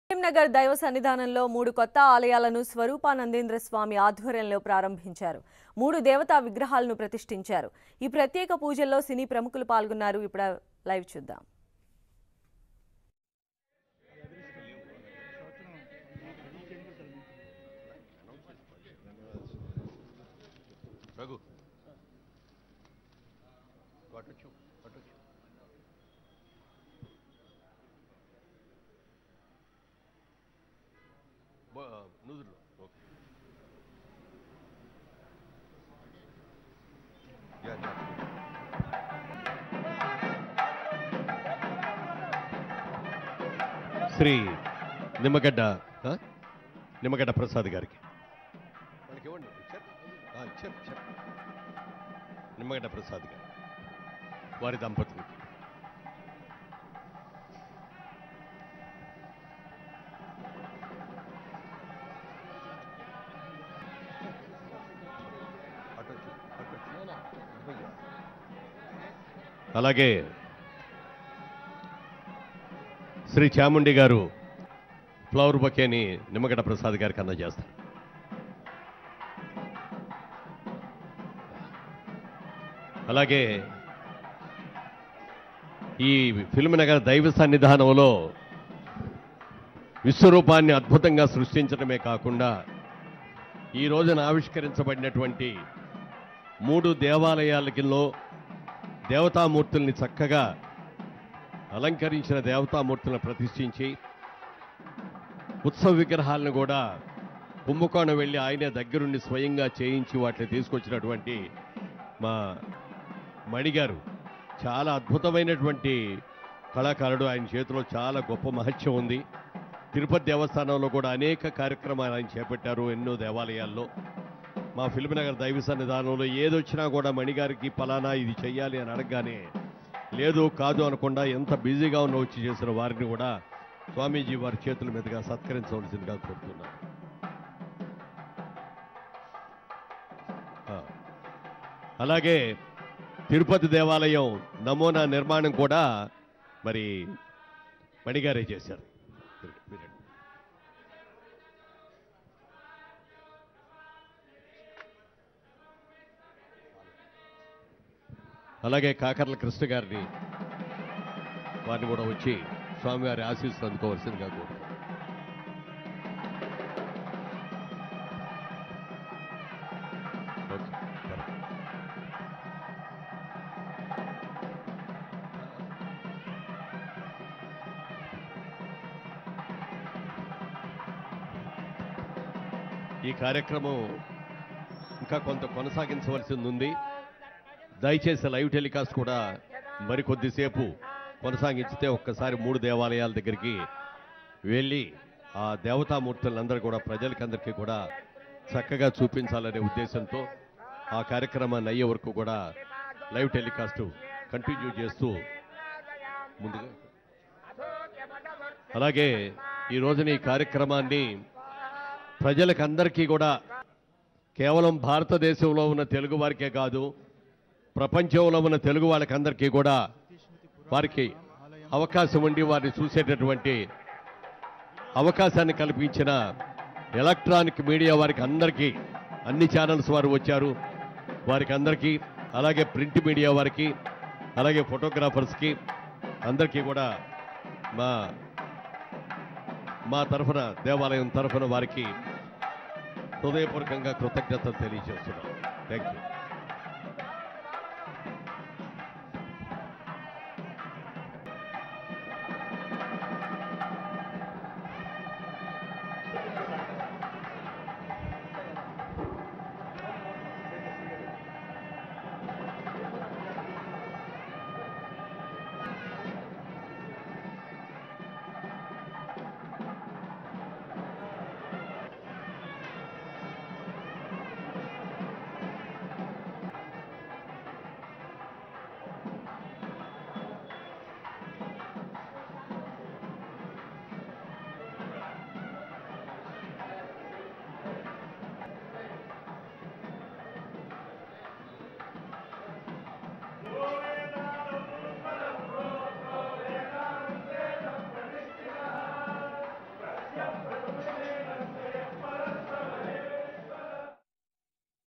కరీంనగర్ దైవ సన్నిధానంలో మూడు కొత్త ఆలయాలను స్వరూపానందేంద్ర స్వామి ఆధ్వర్యంలో ప్రారంభించారు మూడు దేవతా విగ్రహాలను ప్రతిష్ఠించారు ఈ ప్రత్యేక పూజల్లో సినీ ప్రముఖులు పాల్గొన్నారు ఇప్పుడు లైవ్ చూద్దాం రఘు అటొచ్చు అటొచ్చు నుదురు okay yeah yeah Shri Nimmagadda ఆ? నిమ్మగడ్డ ప్రసాద్ గారికి వాళ్ళకి ఇవ్వండి ఇచ్చారు ఆ, ఇచ్చారు ఇచ్చారు నిమ్మగడ్డ ప్రసాద్ గారు వారి దంపతులకి అలాగే శ్రీ చాముండి గారు ఫ్లవర్ బొకేని నిమ్మగడ్డ ప్రసాద్ గారికి అందజేస్తారు అలాగే ఈ ఫిల్మ్ నగర్ దైవ సన్నిధానంలో విశ్వరూపాన్ని అద్భుతంగా సృష్టించడమే కాకుండా ఈ రోజున ఆవిష్కరించబడినటువంటి మూడు దేవాలయాలకిలో దేవతామూర్తుల్ని చక్కగా అలంకరించిన దేవతామూర్తులను ప్రతిష్ఠించి ఉత్సవ విగ్రహాలను కూడా కుంభకోణం వెళ్ళి ఆయనే దగ్గరుండి స్వయంగా చేయించి వాటిని తీసుకొచ్చినటువంటి మా మణిగారు చాలా అద్భుతమైనటువంటి కళాకారుడు ఆయన చేతిలో చాలా గొప్ప మహత్యం ఉంది తిరుపతి దేవస్థానంలో కూడా అనేక కార్యక్రమాలు ఆయన చేపట్టారు ఎన్నో దేవాలయాల్లో మా ఫిల్మ్ నగర్ దైవ సన్నిధానంలో ఏదొచ్చినా కూడా మణిగారికి పలానా ఇది చెయ్యాలి అని అడగగానే లేదు కాదు అనకుండా ఎంత బిజీగా ఉన్న వచ్చి చేసిన వారిని కూడా స్వామీజీ వారి చేతుల మీదుగా సత్కరించవలసిందిగా కోరుతున్నాను ఆ. అలాగే తిరుపతి దేవాలయం నమూనా నిర్మాణం కూడా మరి మణిగారే చేశారు మీరండి. అలాగే కాకర్ల కృష్ణ గారిని వారిని కూడా వచ్చి స్వామివారి ఆశీస్సులు అందుకోవాల్సిందిగా కోరు ఓకే సరే. ఈ కార్యక్రమం ఇంకా కొంత కొనసాగించవలసింది ఉంది దయచేసి లైవ్ టెలికాస్ట్ కూడా మరికొద్దిసేపు కొనసాగించితే ఒక్కసారి మూడు దేవాలయాల దగ్గరికి వెళ్ళి ఆ దేవతామూర్తులందరూ కూడా ప్రజలకందరికీ కూడా చక్కగా చూపించాలనే ఉద్దేశంతో ఆ కార్యక్రమాన్ని అయ్యే వరకు కూడా లైవ్ టెలికాస్ట్ కంటిన్యూ చేస్తూ ముందుగా అలాగే ఈ రోజున ఈ కార్యక్రమాన్ని ప్రజలకందరికీ కూడా కేవలం భారతదేశంలో ఉన్న తెలుగు వారికే కాదు ప్రపంచంలో ఉన్న తెలుగు వాళ్ళకందరికీ కూడా వారికి అవకాశం ఉండి వారిని చూసేటటువంటి అవకాశాన్ని కల్పించిన ఎలక్ట్రానిక్ మీడియా వారికి అందరికీ అన్ని ఛానల్స్ వారు వచ్చారు వారికి అందరికీ అలాగే ప్రింట్ మీడియా వారికి అలాగే ఫోటోగ్రాఫర్స్కి అందరికీ కూడా మా మా తరఫున దేవాలయం తరఫున వారికి హృదయపూర్వకంగా కృతజ్ఞతలు తెలియజేస్తున్నాం థ్యాంక్ యూ